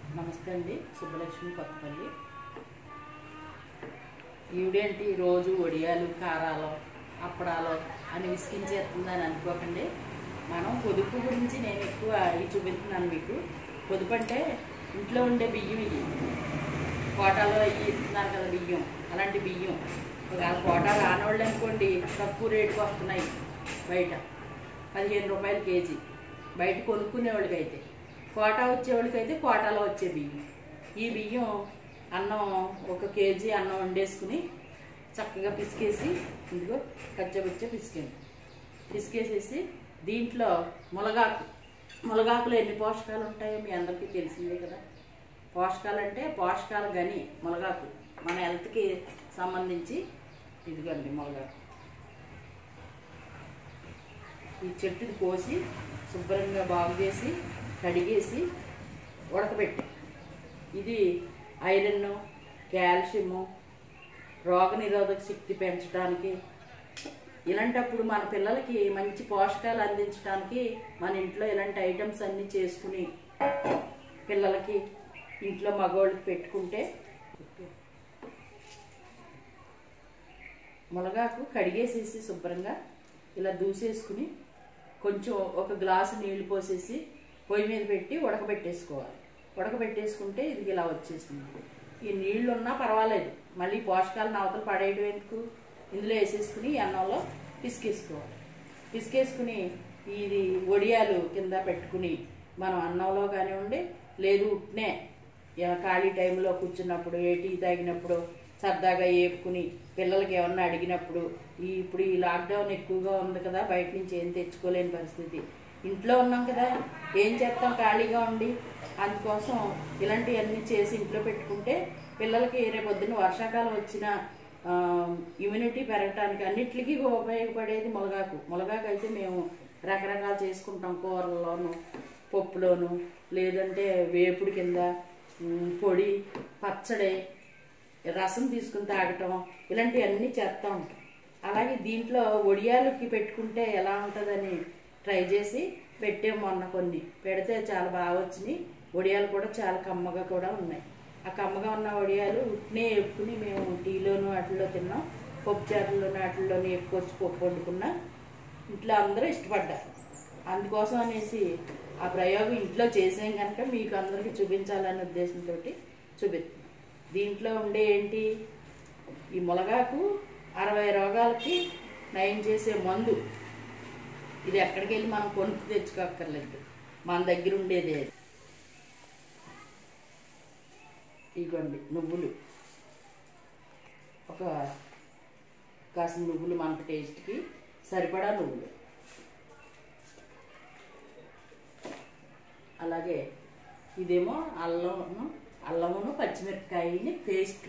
నమస్తే అండి సుబ్బలక్ష్మి కొత్తపల్లి ఈవిడేంటి రోజు వడియాలు కారాలు అప్పడాలు అని విసిగించేస్తుందని అనుకోకండి మనం పొదుపు గురించి నేను ఎక్కువ ఇవి చూపిస్తున్నాను మీకు పొదుపు అంటే ఇంట్లో ఉండే బియ్యం ఇవి కోటాలో ఇవి ఇస్తున్నారు కదా బియ్యం అలాంటి బియ్యం ఒకవేళ కోటా రానోళ్ళు అనుకోండి తక్కువ రేటుకి వస్తున్నాయి బయట పదిహేను రూపాయలు కేజీ బయట కొనుక్కునే వాళ్ళకైతే కోటా వచ్చేవాళ్ళకైతే కోటాలో వచ్చే బియ్యం ఈ బియ్యం అన్నం ఒక కేజీ అన్నం వండేసుకుని చక్కగా పిసికేసి ఇదిగో కచ్చబుచ్చ పిసికండి పిసికేసేసి దీంట్లో ములగాకు ములగాకులో ఎన్ని పోషకాలు ఉంటాయో మీ అందరికీ తెలిసిందే కదా పోషకాలు అంటే పోషకాల గని ములగాకు మన హెల్త్కి సంబంధించి ఇదిగోండి ములగాకు ఈ చెట్టుని కోసి శుభ్రంగా బాగు చేసి కడిగేసి ఉడకబెట్టి ఇది ఐరన్ కాల్షియము రోగనిరోధక శక్తి పెంచడానికి ఇలాంటప్పుడు మన పిల్లలకి మంచి పోషకాలు అందించడానికి మన ఇంట్లో ఇలాంటి ఐటమ్స్ అన్నీ చేసుకుని పిల్లలకి ఇంట్లో మగవాళ్ళకి పెట్టుకుంటే మునగాకు కడిగేసేసి శుభ్రంగా ఇలా దూసేసుకుని కొంచెం ఒక గ్లాసు నీళ్లు పోసేసి పొయ్యి మీద పెట్టి ఉడకబెట్టేసుకోవాలి ఉడకబెట్టేసుకుంటే ఇది ఇలా వచ్చేసింది ఈ నీళ్లు ఉన్నా పర్వాలేదు మళ్ళీ పోషకాలను అవతల పడేయడం ఎందుకు ఇందులో వేసేసుకుని ఈ అన్నంలో పిసికేసుకోవాలి పిసికేసుకుని ఇది వడియాలు కింద పెట్టుకుని మనం అన్నంలో కానివ్వండి లేదు ఉట్నే ఏ- ఖాళీ టైంలో కూర్చున్నప్పుడు ఏ టీ తాగినప్పుడు సరదాగా ఏపుకుని పిల్లలకి ఏమన్నా అడిగినప్పుడు ఈ ఇప్పుడు ఈ లాక్డౌన్ ఎక్కువగా ఉంది కదా బయట నుంచి ఏం తెచ్చుకోలేని పరిస్థితి ఇంట్లో ఉన్నాం కదా ఏం చేస్తాం ఖాళీగా ఉండి అందుకోసం ఇలాంటివన్నీ చేసి ఇంట్లో పెట్టుకుంటే పిల్లలకి రేపొద్దున వర్షాకాలం వచ్చిన ఇమ్యూనిటీ పెరగటానికి అన్నిటికీ ఉపయోగపడేది మునగాకు మునగాకు అయితే మేము రకరకాలు చేసుకుంటాం కూరల్లోను పప్పులోను లేదంటే వేపుడు కింద ఉమ్, పొడి పచ్చడి రసం తీసుకుని తాగటం ఇలాంటివన్నీ చేస్తూ ఉంటాం అలాగే దీంట్లో ఒడియాలకి పెట్టుకుంటే ఎలా ఉంటుందని ట్రై చేసి పెట్టాం మొన్న కొన్ని పెడితే చాలా బాగా వచ్చినాయి ఒడియాలు కూడా చాలా కమ్మగా కూడా ఉన్నాయి ఆ కమ్మగా ఉన్న వడియాలు ఉట్నే ఎప్పుకుని మేము టీలోను వాటిల్లో తిన్నాం పప్పు చారుల్లోను వాటిల్లోనూ ఎక్కువచ్చి పప్పు వండుకున్నా ఇంట్లో అందరూ ఇష్టపడ్డారు అందుకోసం అనేసి ఆ ప్రయోగం ఇంట్లో చేసాం కనుక మీకు అందరికీ చూపించాలనే ఉద్దేశంతో చూపిస్తున్నాం దీంట్లో ఉండే ఏంటి ఈ మునగాకు అరవై రోగాలకి నయం చేసే మందు ఇది ఎక్కడికి వెళ్ళి మనం కొనుక్కు తెచ్చుకోక్కర్లేదు మన దగ్గర ఉండేదే అది. ఇదిగోండి నువ్వులు ఒక కాసిన నువ్వులు మనకు టేస్ట్కి సరిపడా నువ్వులు అలాగే ఇదేమో అల్లము అల్లమును పచ్చిమిరపకాయని పేస్ట్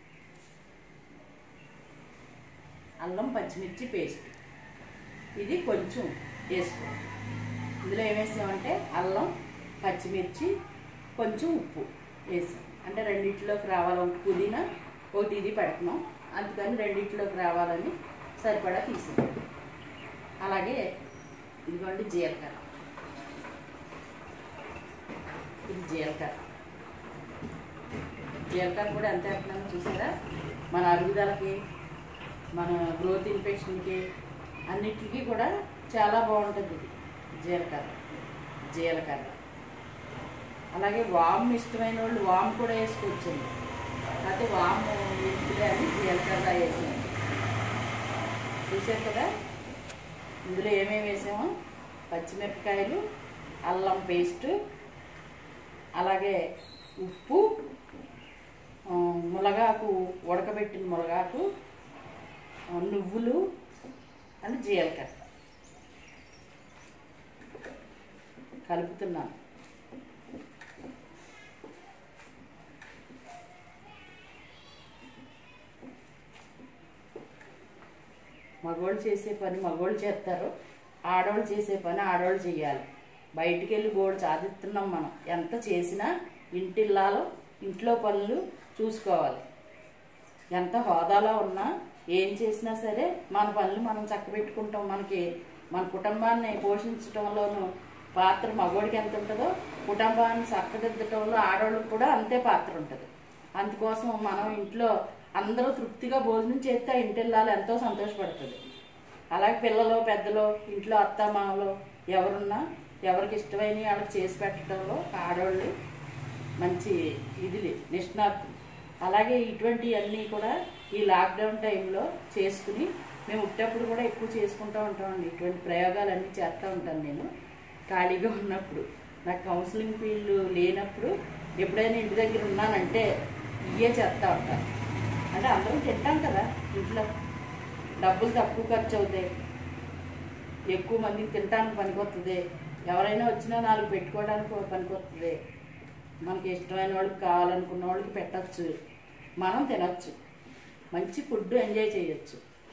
అల్లం పచ్చిమిర్చి పేస్ట్ ఇది కొంచెం వేసుకోవాలి ఇందులో ఏం వేసామంటే అల్లం పచ్చిమిర్చి కొంచెం ఉప్పు వేసాం అంటే రెండిట్లోకి రావాలి ఒకటి పుదీనా ఒకటి ఇది పెడుతున్నాం అందుకని రెండిట్లోకి రావాలని సరిపడా తీసాం అలాగే ఇదిగోండి జీలకర్ర ఇది జీలకర్ర జీలకర్ర కూడా ఎంత వేస్తున్నామో చూసారా మన అరుగుదలకి మన గ్రోత్ ఇన్ఫెక్షన్కి అన్నిటికీ కూడా చాలా బాగుంటుంది ఇది జీలకర్ర జీలకర్ర అలాగే వాము ఇష్టమైన వాళ్ళు వాము కూడా వేసుకోవచ్చండి అయితే వాము ఎందుకులే అని జీలకర్ర వేసాను చూసారు కదా ఇందులో ఏమేమి వేసామో పచ్చిమిరపకాయలు అల్లం పేస్టు అలాగే ఉప్పు ఆ, మునగాకు ఉడకబెట్టిన మునగాకు ఆ, నువ్వులు అండ్ జీలకర్ర కలుపుతున్నాను మగవాళ్ళు చేసే పని మగవాళ్ళు చేస్తారు ఆడవాళ్ళు చేసే పని ఆడవాళ్ళు చేయాలి బయటికి వెళ్ళి గోడు సాధిస్తున్నాం మనం ఎంత చేసినా ఇంటిల్లాలో ఇంట్లో పనులు చూసుకోవాలి ఎంత హోదాలో ఉన్నా ఏం చేసినా సరే మన పనులు మనం చక్కబెట్టుకుంటాం మనకి మన కుటుంబాన్ని పోషించడంలోనూ పాత్ర మగవాడికి ఎంత ఉంటుందో కుటుంబాన్ని చక్కదిద్దటంలో ఆడవాళ్ళకి కూడా అంతే పాత్ర ఉంటుంది అందుకోసం మనం ఇంట్లో అందరూ తృప్తిగా భోజనం చేస్తే ఆ ఇంటి వెళ్ళాలి ఎంతో సంతోషపడుతుంది అలాగే పిల్లలు పెద్దలు ఇంట్లో అత్త మామలు ఎవరున్నా ఎవరికి ఇష్టమైన వాళ్ళకి చేసి పెట్టడంలో ఆడవాళ్ళు మంచి ఇది నిష్ణాతులు అలాగే ఇటువంటివన్నీ కూడా ఈ లాక్డౌన్ టైంలో చేసుకుని మేము ఉట్టేప్పుడు కూడా ఎక్కువ చేసుకుంటూ ఉంటామండి ఇటువంటి ప్రయోగాలన్నీ చేస్తూ ఉంటాను నేను ఖాళీగా ఉన్నప్పుడు నాకు కౌన్సిలింగ్ ఫీల్డ్ లేనప్పుడు ఎప్పుడైనా ఇంటి దగ్గర ఉన్నానంటే ఇవే చేస్తూ ఉంటాను అంటే అందరం తింటాం కదా ఇంట్లో డబ్బులు తక్కువ ఖర్చు అవుతాయి ఎక్కువ మందికి తినడానికి పనికొస్తుంది ఎవరైనా వచ్చినా నాలుగు పెట్టుకోవడానికి పనికొస్తుంది మనకి ఇష్టమైన వాళ్ళకి కావాలనుకున్న వాళ్ళకి పెట్టచ్చు మనం తినచ్చు మంచి ఫుడ్ ఎంజాయ్ చేయొచ్చు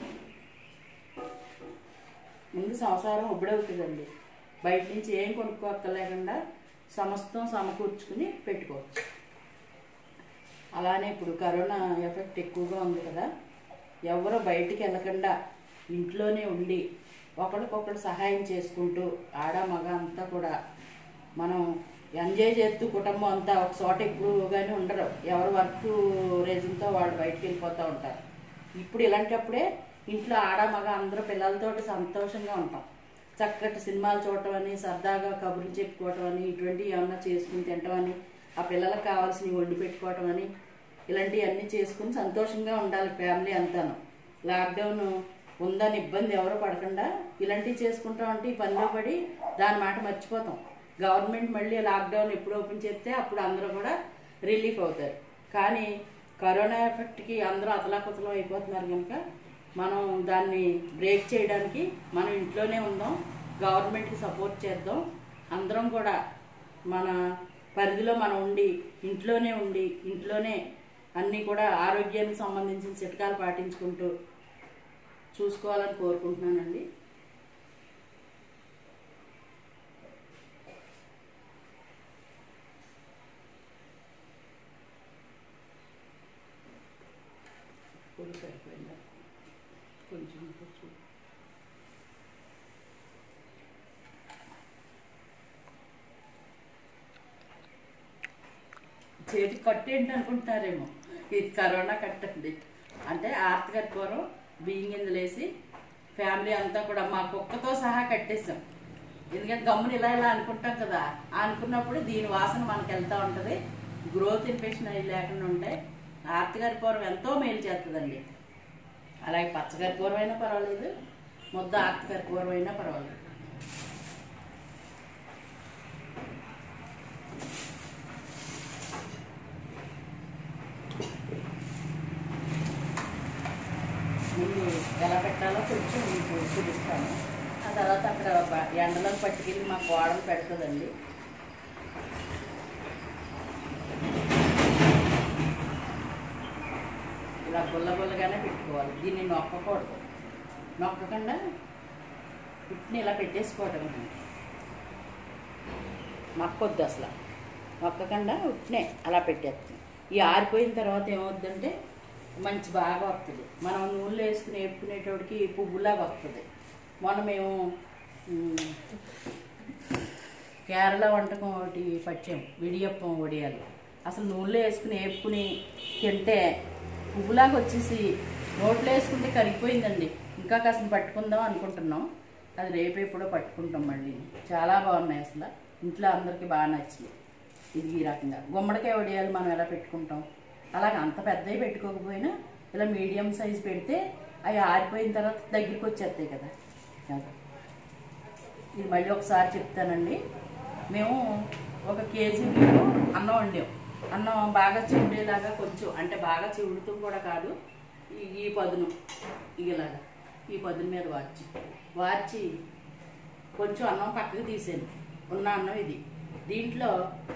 ముందు సంసారం ఉబ్బడవుతుందండి బయట నుంచి ఏం కొనుక్కోక్కర్లేకుండా సమస్తం సమకూర్చుకుని పెట్టుకోవచ్చు అలానే ఇప్పుడు కరోనా ఎఫెక్ట్ ఎక్కువగా ఉంది కదా ఎవరు బయటికి వెళ్ళకుండా ఇంట్లోనే ఉండి ఒకరికొకరు సహాయం చేసుకుంటూ ఆడ మగ అంతా కూడా మనం ఎంజాయ్ చేస్తూ కుటుంబం అంతా ఒక చోట ఎక్కువగానే ఉండరు ఎవరు వర్క్ రీజన్తో వాళ్ళు బయటికి వెళ్ళిపోతూ ఉంటారు ఇప్పుడు ఇలాంటప్పుడే ఇంట్లో ఆడ మగ అందరూ పిల్లలతో సంతోషంగా ఉంటాం చక్కటి సినిమాలు చూడటం అని సరదాగా కబుర్లు చెప్పుకోవటం అని ఇటువంటివి ఏమన్నా చేసుకుని తినటం అని ఆ పిల్లలకు కావాల్సినవి వండి పెట్టుకోవటం అని ఇలాంటివన్నీ చేసుకుని సంతోషంగా ఉండాలి ఫ్యామిలీ అంతాను లాక్డౌన్ ఉందని ఇబ్బంది ఎవరు పడకుండా ఇలాంటివి చేసుకుంటాం అంటే ఈ పనిలో పడి దాని మాట మర్చిపోతాం గవర్నమెంట్ మళ్ళీ లాక్డౌన్ ఎప్పుడు ఓపెన్ చేస్తే అప్పుడు అందరూ కూడా రిలీఫ్ అవుతారు కానీ కరోనా ఎఫెక్ట్కి అందరూ అతలాకుతలం అయిపోతున్నారు కనుక మనం దాన్ని బ్రేక్ చేయడానికి మనం ఇంట్లోనే ఉందాం గవర్నమెంట్కి సపోర్ట్ చేద్దాం అందరం కూడా మన పరిధిలో మనం ఉండి ఇంట్లోనే ఉండి ఇంట్లోనే అన్నీ కూడా ఆరోగ్యానికి సంబంధించిన చిట్కాలు పాటించుకుంటూ చూసుకోవాలని కోరుకుంటున్నానండి పొడి సరిపోయిందా కొంచెం కొంచెం చేతి కట్టు ఏంటి అనుకుంటున్నారేమో ఇది కరోనా కట్టండి అంటే ఆర్తగారి కూరం బియ్యం గింజలు వేసి ఫ్యామిలీ అంతా కూడా మా కుక్కతో సహా కట్టేసాం ఎందుకంటే గమ్మున ఇలా ఇలా అనుకుంటాం కదా ఆ అనుకున్నప్పుడు దీని వాసన మనకి వెళ్తూ ఉంటుంది గ్రోత్ ఇన్ఫెక్షన్ అవి లేకుండా ఉంటాయి ఆర్తగారి పూర్వం ఎంతో మేలు చేస్తుందండి అలాగే పచ్చగారి పూర్వం అయినా పర్వాలేదు ముద్ద ఆర్తగారి పూర్వం అయినా పర్వాలేదు ముందు ఎలా పెట్టాలో కొంచెం మీకు చూపిస్తాను ఆ తర్వాత అక్కడ బ- ఎండలో పట్టుకెళ్ళి మా కోడలు పెడుతుందండి ఇలా గుల్ల గుల్లగానే పెట్టుకోవాలి దీన్ని నొక్కకూడదు నొక్కకుండా పుట్టిని ఇలా పెట్టేసుకోవటం నొక్కొద్దు అసలు నొక్కకుండా ఉట్టినే అలా పెట్టేస్తాం ఈ ఆరిపోయిన తర్వాత ఏమవుద్దంటే మంచి బాగా వస్తుంది మనం నూనెలో వేసుకుని వేపుకునేటోడికి పువ్వులాగా వస్తుంది మొన్న మేము మ్, కేరళ వంటకం ఒకటి పట్టాం విడియప్పం వడియాలు అసలు నూనెలో వేసుకుని వేపుకుని తింటే పువ్వులాగా వచ్చేసి నోట్లో వేసుకుంటే కరిగిపోయిందండి ఇంకా కాస్త పట్టుకుందాం అనుకుంటున్నాం అది రేపు ఎప్పుడో పట్టుకుంటాం మళ్ళీ చాలా బాగున్నాయి అసలు ఇంట్లో అందరికీ బాగా నచ్చింది ఇది ఈ రకంగా గుమ్మడికాయ వడియాలు మనం ఎలా పెట్టుకుంటాం అలాగ అంత పెద్దవి పెట్టుకోకపోయినా ఇలా మీడియం సైజ్ పెడితే అవి ఆరిపోయిన తర్వాత దగ్గరికి వచ్చేస్తాయి కదా అది. ఇది మళ్ళీ ఒకసారి చెప్తానండి మేము ఒక కేజీ నీళ్ళు అన్నం వండాం అన్నం బాగా చివుడేలాగా కొంచెం అంటే బాగా చివుడుతూ కూడా కాదు ఈ- ఈ పదును ఇలాగా ఈ పదును మీద వార్చి వార్చి కొంచెం అన్నం పక్కకు తీసాను ఉన్న అన్నం ఇది దీంట్లో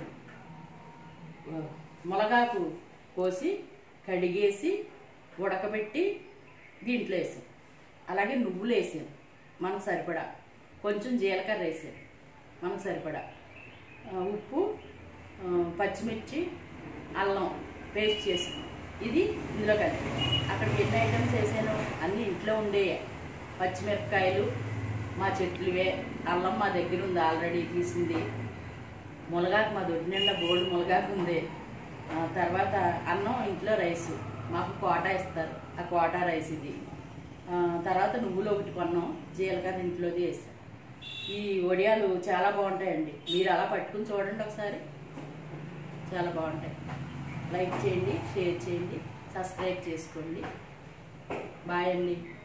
ఆ, మునగాకు కోసి కడిగేసి ఉడకబెట్టి దీంట్లో వేసాను అలాగే నువ్వులు వేసాను మనకు సరిపడా కొంచెం జీలకర్ర వేసాను మనకు సరిపడా ఆ, ఉప్పు ఆ, పచ్చిమిర్చి అల్లం పేస్ట్ చేసాను ఇది ఇందులో కలిపి అక్కడికి ఎన్ని ఐటమ్స్ వేసాను అన్నీ ఇంట్లో ఉండే పచ్చిమిరపకాయలు మా చెట్లువే అల్లం మా దగ్గర ఉంది ఆల్రెడీ తీసింది మునగాకు మా దొడ్డి నిండా బోల్డ్ మునగాకు ఉంది ఆ, తర్వాత అన్నం ఇంట్లో రైస్ మాకు కోటా ఇస్తారు ఆ కోటా రైస్ ఇది ఆ, తర్వాత నువ్వులు ఒకటి కొన్నాం జీలకర్ర ఇంట్లోది వేస్తాం ఈ వడియాలు చాలా బాగుంటాయండి మీరు అలా పట్టుకుని చూడండి ఒకసారి చాలా బాగుంటాయి లైక్ చేయండి షేర్ చేయండి సబ్స్క్రైబ్ చేసుకోండి బాయ్ అండి